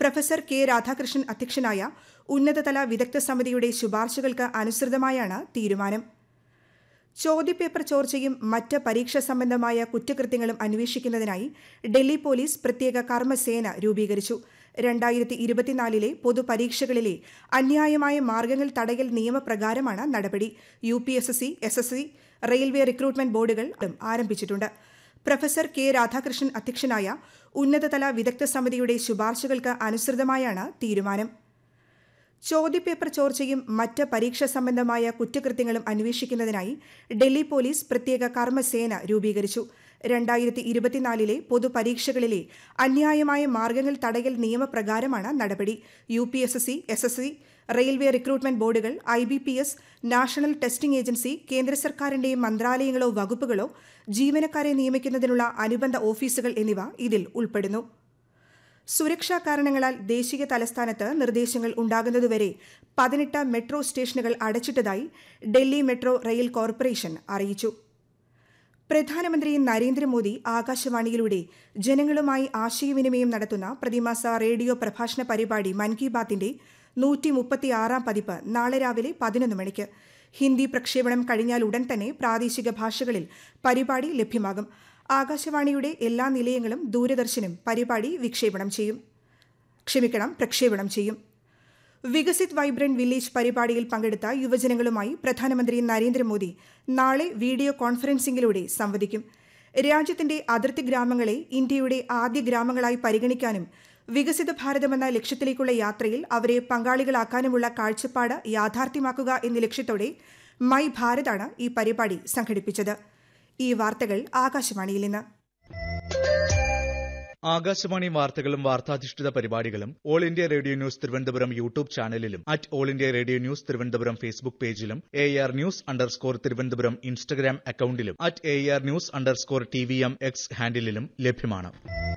professor K Radhakrishnan അധ്യക്ഷനായ ഉന്നതതല വിദഗ്ധ സമിതിയുടെ ശുപാർശകൾക്ക് അനുസൃതമായാണ് തീരുമാനം ചോദ്യപേപ്പർ ചോർച്ചയും മറ്റ് പരീക്ഷ സംബന്ധമായ കുറ്റകൃത്യങ്ങളും അന്വേഷിക്കുന്നതിനായി ഡൽഹി പോലീസ് പ്രത്യേക കർമ്മസേന രൂപീകരിച്ചു രണ്ടായിരത്തി ഇരുപത്തിനാലിലെ പൊതുപരീക്ഷകളിലെ അന്യായമായ മാർഗങ്ങൾ തടയൽ നിയമപ്രകാരമാണ് നടപടി U P S S C S S C railway recruitment ബോർഡുകൾ ആരംഭിച്ചിട്ടുണ്ട് പ്രൊഫസർ കെ രാധാകൃഷ്ണൻ അധ്യക്ഷനായ ഉന്നതതല വിദഗ്ധ സമിതിയുടെ ശുപാർശകൾക്ക് അനുസൃതമായാണ് തീരുമാനം ചോദ്യപേപ്പർ ചോർച്ചയും മറ്റ് പരീക്ഷ സംബന്ധമായ കുറ്റകൃത്യങ്ങളും അന്വേഷിക്കുന്നതിനായി ഡൽഹി പോലീസ് പ്രത്യേക കർമ്മസേന രൂപീകരിച്ചു രണ്ടായിരത്തി ഇരുപത്തിനാലിലെ പൊതുപരീക്ഷകളിലെ അന്യായമായ മാർഗങ്ങൾ തടയൽ നിയമപ്രകാരമാണ് നടപടി U P S S C S S C railway recruitment ബോർഡുകൾ I B P S national testing agency കേന്ദ്ര സർക്കാരിന്റെ മന്ത്രാലയങ്ങളോ വകുപ്പുകളോ ജീവനക്കാരെ നിയമിക്കുന്നതിനുള്ള അനുബന്ധ ഓഫീസുകൾ എന്നിവ ഇതിൽ ഉൾപ്പെടുന്നു സുരക്ഷാ കാരണങ്ങളാൽ ദേശീയ തലസ്ഥാനത്ത് നിർദ്ദേശങ്ങൾ ഉണ്ടാകുന്നതുവരെ പതിനെട്ട് മെട്രോ സ്റ്റേഷനുകൾ അടച്ചിട്ടതായി ഡൽഹി മെട്രോ റെയിൽ കോർപ്പറേഷൻ അറിയിച്ചു പ്രധാനമന്ത്രി നരേന്ദ്രമോദി ആകാശവാണിയിലൂടെ ജനങ്ങളുമായി ആശയവിനിമയം നടത്തുന്ന പ്രതിമാസ റേഡിയോ പ്രഭാഷണ പരിപാടി മൻ കി ബാത്തിന്റെ നൂറ്റി മുപ്പത്തിയാറാം പതിപ്പ് നാളെ രാവിലെ പതിനൊന്ന് മണിക്ക് ഹിന്ദി പ്രക്ഷേപണം കഴിഞ്ഞാൽ ഉടൻ തന്നെ പ്രാദേശിക ഭാഷകളിൽ പരിപാടി ലഭ്യമാകും ആകാശവാണിയുടെ എല്ലാ നിലയങ്ങളും ദൂരദർശനും പരിപാടി വിക്ഷേപണം ചെയ്യും ക്ഷമിക്കണം പ്രക്ഷേപണം ചെയ്യും വികസിത് വൈബ്രന്റ് വില്ലേജ് പരിപാടിയിൽ പങ്കെടുത്ത യുവജനങ്ങളുമായി പ്രധാനമന്ത്രി നരേന്ദ്രമോദി നാളെ വീഡിയോ കോൺഫറൻസിംഗിലൂടെ സംവദിക്കും രാജ്യത്തിന്റെ അതിർത്തി ഗ്രാമങ്ങളെ ഇന്ത്യയുടെ ആദ്യ ഗ്രാമങ്ങളായി പരിഗണിക്കാനും വികസിത ഭാരതമെന്ന ലക്ഷ്യത്തിലേക്കുള്ള യാത്രയിൽ അവരെ പങ്കാളികളാക്കാനുമുള്ള കാഴ്ചപ്പാട് യാഥാർത്ഥ്യമാക്കുക എന്ന ലക്ഷ്യത്തോടെ മൈ ഭാരതാണ് ഈ പരിപാടി സംഘടിപ്പിച്ചത് ഈ വാർത്തകൾ ആകാശവാണിയിൽ നിന്ന് ആകാശവാണി വാർത്തകളും വാർത്താധിഷ്ഠിത പരിപാടികളും all India radio news Thiruvananthapuram YouTube ചാനലിലും at all India radio news Thiruvananthapuram Facebook പേജിലും A R news underscore Thiruvananthapuram Instagram അക്കൌണ്ടിലും at A R news underscore T V M X ഹാൻഡിലും ലഭ്യമാണ്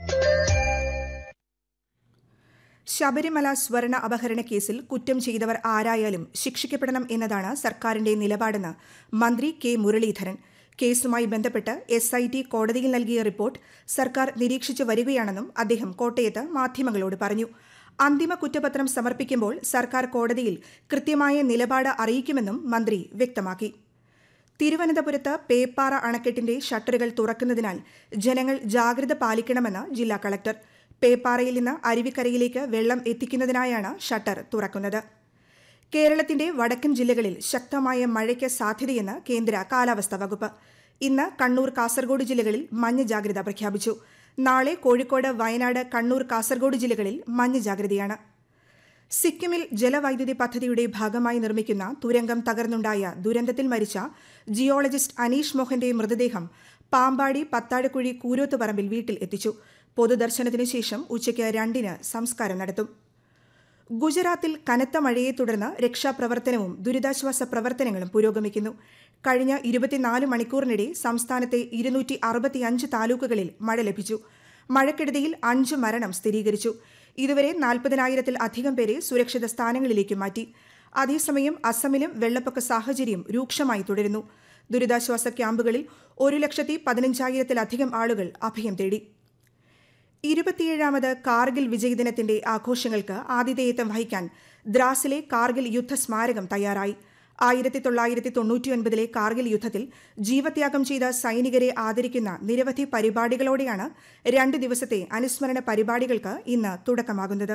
ശബരിമല സ്വർണ അപഹരണ കേസിൽ കുറ്റം ചെയ്തവർ ആരായാലും ശിക്ഷിക്കപ്പെടണം എന്നതാണ് സർക്കാരിന്റെ നിലപാടെന്ന് മന്ത്രി കെ മുരളീധരൻ കേസുമായി ബന്ധപ്പെട്ട് എസ് ഐ ടി കോടതിയിൽ നൽകിയ റിപ്പോർട്ട് സർക്കാർ നിരീക്ഷിച്ചു വരികയാണെന്നും അദ്ദേഹം കോട്ടയത്ത് മാധ്യമങ്ങളോട് പറഞ്ഞു അന്തിമ കുറ്റപത്രം സമർപ്പിക്കുമ്പോൾ സർക്കാർ കോടതിയിൽ കൃത്യമായ നിലപാട് അറിയിക്കുമെന്നും മന്ത്രി വ്യക്തമാക്കി തിരുവനന്തപുരത്ത് പേപ്പാറ അണക്കെട്ടിന്റെ ഷട്ടറുകൾ തുറക്കുന്നതിനാൽ ജനങ്ങൾ ജാഗ്രത പാലിക്കണമെന്ന് ജില്ലാ കളക്ടർ പേപ്പാറയിൽ നിന്ന് അരുവിക്കരയിലേക്ക് വെള്ളം എത്തിക്കുന്നതിനായാണ് ഷട്ടർ തുറക്കുന്നത് കേരളത്തിന്റെ വടക്കൻ ജില്ലകളിൽ ശക്തമായ മഴയ്ക്ക് സാധ്യതയെന്ന് കേന്ദ്ര കാലാവസ്ഥാ വകുപ്പ് ഇന്ന് കണ്ണൂർ കാസർഗോഡ് ജില്ലകളിൽ മഞ്ഞ ജാഗ്രത പ്രഖ്യാപിച്ചു നാളെ കോഴിക്കോട് വയനാട് കണ്ണൂർ കാസർഗോഡ് ജില്ലകളിൽ മഞ്ഞ ജാഗ്രതയാണ് സിക്കിമിൽ ജലവൈദ്യുതി പദ്ധതിയുടെ ഭാഗമായി നിർമ്മിക്കുന്ന തുരങ്കം തകർന്നുണ്ടായ ദുരന്തത്തിൽ മരിച്ച ജിയോളജിസ്റ്റ് അനീഷ് മോഹന്റെ മൃതദേഹം പാമ്പാടി പത്താഴക്കുഴി കൂരോത്തുപറമ്പിൽ വീട്ടിൽ എത്തിച്ചു പൊതുദർശനത്തിനു ശേഷം ഉച്ചയ്ക്ക് രണ്ടിന് സംസ്കാരം നടത്തും ഗുജറാത്തിൽ കനത്ത മഴയെ തുടർന്ന് രക്ഷാപ്രവർത്തനവും ദുരിതാശ്വാസ പ്രവർത്തനങ്ങളും പുരോഗമിക്കുന്നു കഴിഞ്ഞ ഇരുപത്തിനാല് മണിക്കൂറിനിടെ സംസ്ഥാനത്തെ ഇരുന്നൂറ്റി അറുപത്തിയഞ്ച് താലൂക്കുകളിൽ മഴ ലഭിച്ചു മഴക്കെടുതിയിൽ അഞ്ച് മരണം സ്ഥിരീകരിച്ചു ഇതുവരെ നാൽപ്പതിനായിരത്തിൽ അധികം പേരെ സുരക്ഷിത സ്ഥാനങ്ങളിലേക്ക് മാറ്റി അതേസമയം അസമിലും വെള്ളപ്പൊക്ക സാഹചര്യം രൂക്ഷമായി തുടരുന്നു ദുരിതാശ്വാസ ക്യാമ്പുകളിൽ ഒരു ലക്ഷത്തി പതിനഞ്ചായിരത്തിലധികം ആളുകൾ അഭയം തേടി ഇരുപത്തിയേഴാമത് കാർഗിൽ വിജയ് ദിനത്തിന്റെ ആഘോഷങ്ങൾക്ക് ആതിഥേയത്വം വഹിക്കാൻ ദ്രാസിലെ കാർഗിൽ യുദ്ധ സ്മാരകം തയ്യാറായി ആയിരത്തി തൊള്ളായിരത്തി തൊണ്ണൂറ്റിയൊൻപതിലെ കാർഗിൽ യുദ്ധത്തിൽ ജീവത്യാഗം ചെയ്ത സൈനികരെ ആദരിക്കുന്ന നിരവധി പരിപാടികളോടെയാണ് രണ്ട് ദിവസത്തെ അനുസ്മരണ പരിപാടികൾക്ക് ഇന്ന് തുടക്കമാകുന്നത്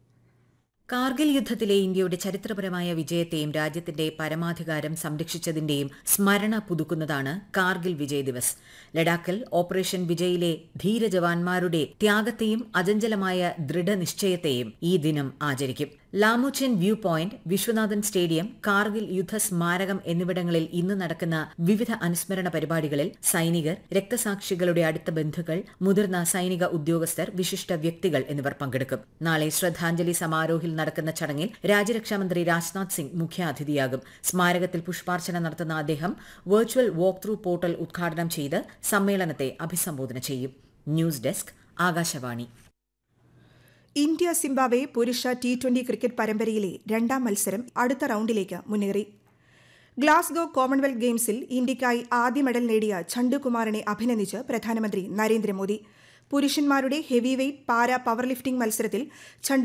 കാർഗിൽ യുദ്ധത്തിലെ ഇന്ത്യയുടെ ചരിത്രപരമായ വിജയത്തെയും രാജ്യത്തിന്റെ പരമാധികാരം സംരക്ഷിച്ചതിന്റെയും സ്മരണ പുതുക്കുന്നതാണ് കാർഗിൽ വിജയ് ദിവസ് ലഡാക്കിൽ ഓപ്പറേഷൻ വിജയിലെ ധീരജവാന്മാരുടെ ത്യാഗത്തെയും അചഞ്ചലമായ ദൃഢനിശ്ചയത്തെയും ഈ ദിനം ആചരിക്കും Lamochen view point Vishwanathan stadium Kargil യുദ്ധ സ്മാരകം എന്നിവിടങ്ങളിൽ ഇന്ന് നടക്കുന്ന വിവിധ അനുസ്മരണ പരിപാടികളിൽ സൈനികർ രക്തസാക്ഷികളുടെ അടുത്ത ബന്ധുക്കൾ മുതിർന്ന സൈനിക ഉദ്യോഗസ്ഥർ വിശിഷ്ട വ്യക്തികൾ എന്നിവർ പങ്കെടുക്കും നാളെ ശ്രദ്ധാഞ്ജലി സമാരോഹിൽ നടക്കുന്ന ചടങ്ങിൽ രാജ്യരക്ഷാമന്ത്രി രാജ്നാഥ് സിംഗ് മുഖ്യാതിഥിയാകും സ്മാരകത്തിൽ പുഷ്പാർച്ചന നടത്തുന്ന അദ്ദേഹം വെർച്വൽ വാക്ക് ത്രൂ പോർട്ടൽ ഉദ്ഘാടനം ചെയ്ത് സമ്മേളനത്തെ അഭിസംബോധന ചെയ്യും news desk Akashvani India Zimbabwe പുരുഷ ടി ട്വന്റി ക്രിക്കറ്റ് പരമ്പരയിലെ രണ്ടാം മത്സരം അടുത്ത റൌണ്ടിലേക്ക് മുന്നേറി ഗ്ലാസ്ഗോ കോമൺവെൽത്ത് ഗെയിംസിൽ ഇന്ത്യയ്ക്കായി ആദ്യ മെഡൽ നേടിയ ഛണ്ടുകുമാറിനെ അഭിനന്ദിച്ച് പ്രധാനമന്ത്രി നരേന്ദ്രമോദി പുരുഷന്മാരുടെ heavy weight para power lifting മത്സരത്തിൽ ഛണ്ടു